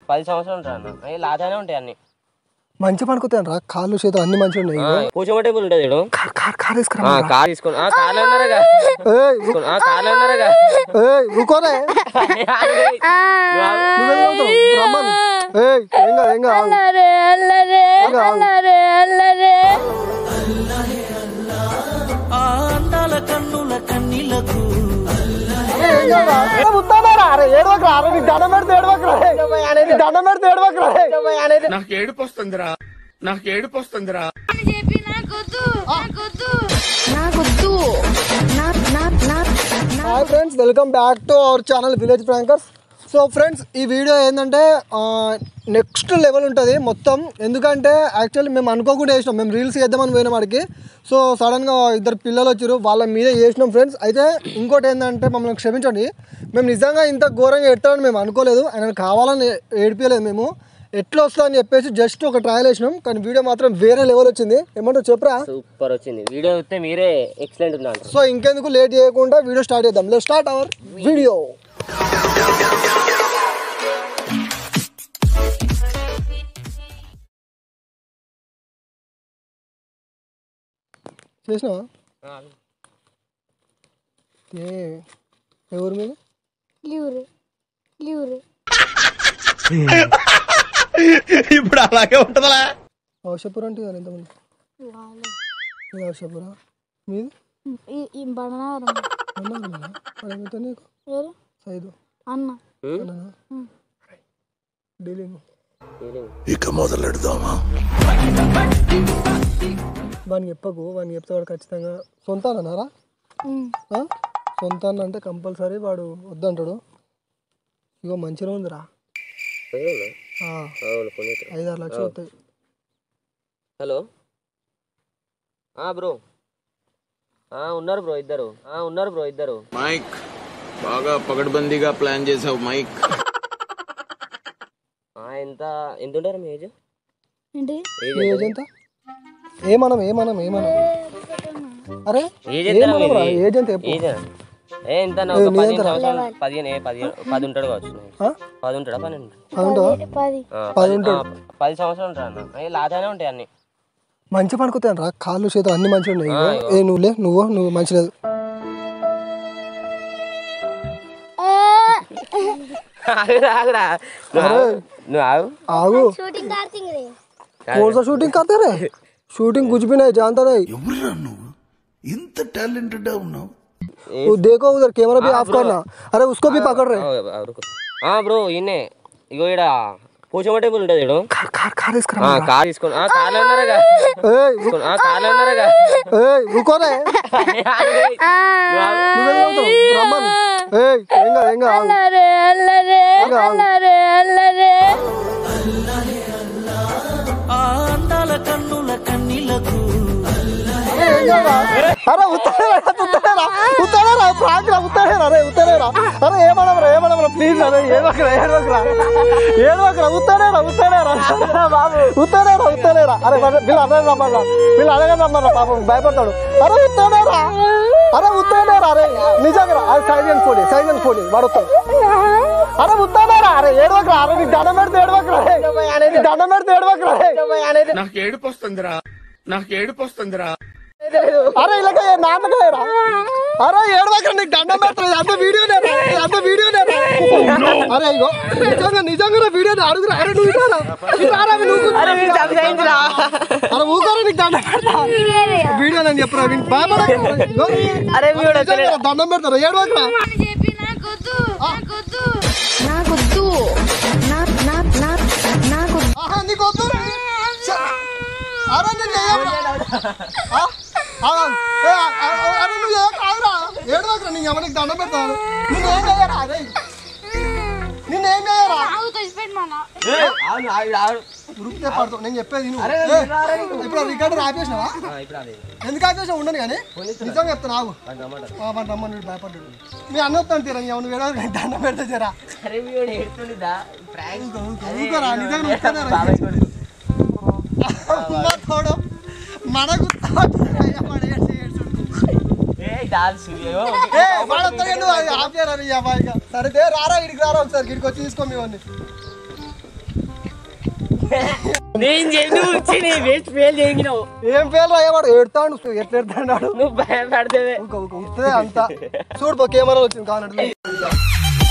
పది సంవత్సరాలు ఉంటాయి అన్న అవి లాగానే ఉంటాయి అన్ని మంచి పనుకుతాను రా కాళ్ళు చేతులు అన్ని మంచిగా ఉన్నాయి పూచమ టేబుల్ ఉంటుంది చూడు కార్ కార్ కార్ తీసుకురా ఆ, కార్ తీసుకుని ఆ, కార్లో ఉన్నారుగా ఏయ్ తీసుకుని, ఆ, కార్లో ఉన్నారుగా ఏయ్ ఊకోరే నువ్వెందుకు అవుతావు? రమ్మను ఏయ్ ఏం కాదు ఏం కాదు అల్లరే అల్లరే ఏం కాదు అల్లరే అల్లరే అరే ఏడవకరా అరే నీకు దండం పెడితే ఏడవకరా నీకు దండం పెడితే ఏడవకరా నాకు ఏడుపు వస్తుందిరా నాకు ఏడుపు వస్తుందిరా అని చెప్పి నాకొద్దు నాకొద్దు నాకొద్దు నా నా నా hi friends welcome back to our channel village prankers so friends ఈ వీడియో ఏంటంటే నెక్స్ట్ లెవెల్ ఉంటుంది మొత్తం ఎందుకంటే యాక్చువల్లీ మేము అనుకోకుండా వేసినాం మేము రీల్స్ చేద్దామని పోయిన వాడికి సో సడన్గా ఇద్దరు పిల్లలు వచ్చారు వాళ్ళ మీద చేసినాం ఫ్రెండ్స్ అయితే ఇంకోటి ఏంటంటే మమ్మల్ని క్షమించండి మేము నిజంగా ఇంత ఘోరంగా ఎట్టాలని మేము అనుకోలేదు ఆయన కావాలని ఏడిపించలేదు మేము ఎట్లా వస్తుందో అని చెప్పేసి జస్ట్ ఒక ట్రయల్ వేసినాం కానీ వీడియో మాత్రం వేరే లెవెల్ వచ్చింది ఏమంటావు చెప్పరా సూపర్ వచ్చింది వీడియో చూస్తే మీరే ఎక్సలెంట్ ఉంది అంటారు సో ఇంకెందుకు లేట్ చేయకుండా వీడియో స్టార్ట్ చేద్దాం లెట్ స్టార్ట్ అవర్ వీడియో చేసినావా ఏ ఎవరి మీద లివ్రే లివ్రే ఇప్పుడు అలాగే ఉంటుందా ఔషధపురం అంటే కదా ఎంతమంది ఇది ఔషధపురం మీది ఈ బడనారం అన్నా మరి ఏమవుతుంది నీకు ఎవరు సైదు అన్న అన్నానా డీలింగ్ ఇక మొదలెడదామా వానికి చెప్పకు వానికి చెప్తే వాడు ఖచ్చితంగా సొంత అన్నారా ఉమ్. ఆ? సొంత అన్న అంటే కంపల్సరీ వాడు వద్దంటాడు ఇగో మంచిగా ఉందిరా ఆ, ఐదు ఆరు లక్షలు వస్తాయి హలో బ్రో ఉన్నారు బ్రో ఇద్దరు ఆ, ఉన్నారు బ్రో ఇద్దరు మైక్ బాగా పగడ్బందీగా ప్లాన్ చేసావు మైక్ ఆ, ఎంత ఎంత ఉంటారు మీ ఏజ్ ఏంటి నీ ఏజ్ ఎంత ఏమనం ఏమనం ఏమనం అరే ఏజ్ ఏమనం ఎంత రా ఏజ్ ఎంత చెప్పు ఏజ్ ఏ ఎంత నా ఒక పదిహేను సంవత్సరాలు పదిహేను ఏ పదిహేను పది ఉంటాడు కావచ్చు ఆ? పది ఉంటాడా పన్నెండు అది ఉంటుందా పది ఆ, పది పది ఉంటాడు. ఆ, పది సంవత్సరాలు ఉంటాడు అన్న అవి లాగానే ఉంటాయి అన్ని మంచి పనుకుతాను రా కాళ్ళు చేతులు అన్ని మంచిగా ఉన్నాయి ఇగో. ఏ నువ్వులే నువ్వు నువ్వు మంచి లేదు ఆగురా, ఆగురా. నువ్వు ఆగు. నువ్వు ఆగు ఆగు షూటింగ్ కార్తింగ్ రే कौन सा शूटिंग करते रहे शूटिंग कुछ भी नहीं जानता नहीं ఎవరురా నువ్వు ఇంత టాలెంటెడ్ ఉన్నావు वो देखो उधर कैमरा भी ऑफ करना अरे उसको भी पकड़ रहे ఆ, ఆ, రుకో. ఆ బ్రో ఈయనే ఇగో ఇక్కడ పూచమ టేబుల్ ఉంటుంది చూడు कार कार कार इसका ఆ, కార్ తీసుకొని ఆ కార్లో ఉన్నారుగా ए తీసుకొని, ఆ కార్లో ఉన్నారుగా ए रुको रे నువ్వెందుకు అవుతావు? రమ్మను ఏ ఏం కాదు ఏం కాదు అల్లరే అల్లరే అల్లరే అల్లరే అరే ఉత్తరేరా ఉత్తరేరా ఉత్తరేరా ప్రాంక్ రా ఉత్తరేరా అరే ఉత్తరేరా అరే ఏమనవరా ఏమనవరా ప్లీజ్ అరే ఏడవకరా ఏడవకరా ఏడవకరా ఉత్తరేరా ఉత్తరేరా బాబు ఉత్తరేరా ఉత్తరేరా అరే మరి వీళ్ళు అడగ రమ్మన్నా వీళ్ళు అడగ రమ్మన్నా పాపం భయపడతాడు అరే ఉత్తరేరా అరే ఉత్తరేరా అరే నిజంగా అది సైలెంట్ ఫోన్ సైలెంట్ ఫోన్ వాడు వస్తాడు అరే ఉత్తరేరా అరే ఏడవకరా అరే నీకు దండం పెడితే ఏడవకరా నీకు దండం పెడితే ఏడవకరా నాకు ఏడుపు వస్తుందిరా నాకు ఏడుపు వస్తుందిరా అరే ఇలాగ నాన్నగారా అరే ఏడవక నీకు దండం పెడతారు అంత వీడియో అంత వీడియో అరే ఇగో నిజంగా నిజంగా వీడియో అడుగురా అరే నువ్వు ఇటారా ఇటారా నువ్వు అరే ఊకోరా నీకు దండం పెడతా వీడియో నేను చెప్పరా వీడిని భయపడకు. ఇగో, నిజంగా దండం పెడతారు ఏడవకరా అని చెప్పి నాకొద్దు నాకొద్దు నాకొద్దు నా నా నా నాకొద్దు ఆహా, నీకు వద్దు రే. చ- అరే నేను చేయకురా. ఆ? ఆ, ఏ, ఆ, ఆ, అరే నువ్వు చేయకు, ఆగురా. ఏడవకురా, నీ ఎవరికి దండం పెడతాను నిన్నేం చేయరా అరే నిన్నేం చేయరా ఆగు తెచ్చిపెట్టి మళ్ళా ఉరుకుతే పడతావు నేను చెప్పేది నువ్వు ఏ, ఇప్పుడు రికార్డు ఆపేసినావా ఎందుకు ఆపేసినా ఉండను కానీ నిజంగా చెప్తాను ఆగు ఆ, వాడు రమ్మని భయపడ్డాడు మీ అన్న వస్తాను తీరా నీ ఎవరు వేరే దండం పెడితే తీరా ఊరుకోరా నిజంగా ఉరుకుతానేరా. అమ్మ తోడు మనకు తోడు. అయ్యా, వాడు ఏడ్చి ఏడ్చుడు. ఏ, వాడు వస్తాడు, నువ్వు అది ఆపేరా నీ అబ్బాయిగా. సరే దే, రారా ఇడికి రారా ఒకసారి ఇడికి వచ్చి తీసుకో మీ వాడిని నేను చెప్పి వచ్చి వేస్ట్ ఫెయిల్ చేయించినావు ఏం పేరు రాయవాడు ఏడుతాడు ఎట్లా ఎడతాడు నువ్వు భయపడితే ఉత్తే అంత చూడు పో కెమెరా వచ్చింది కానట్టు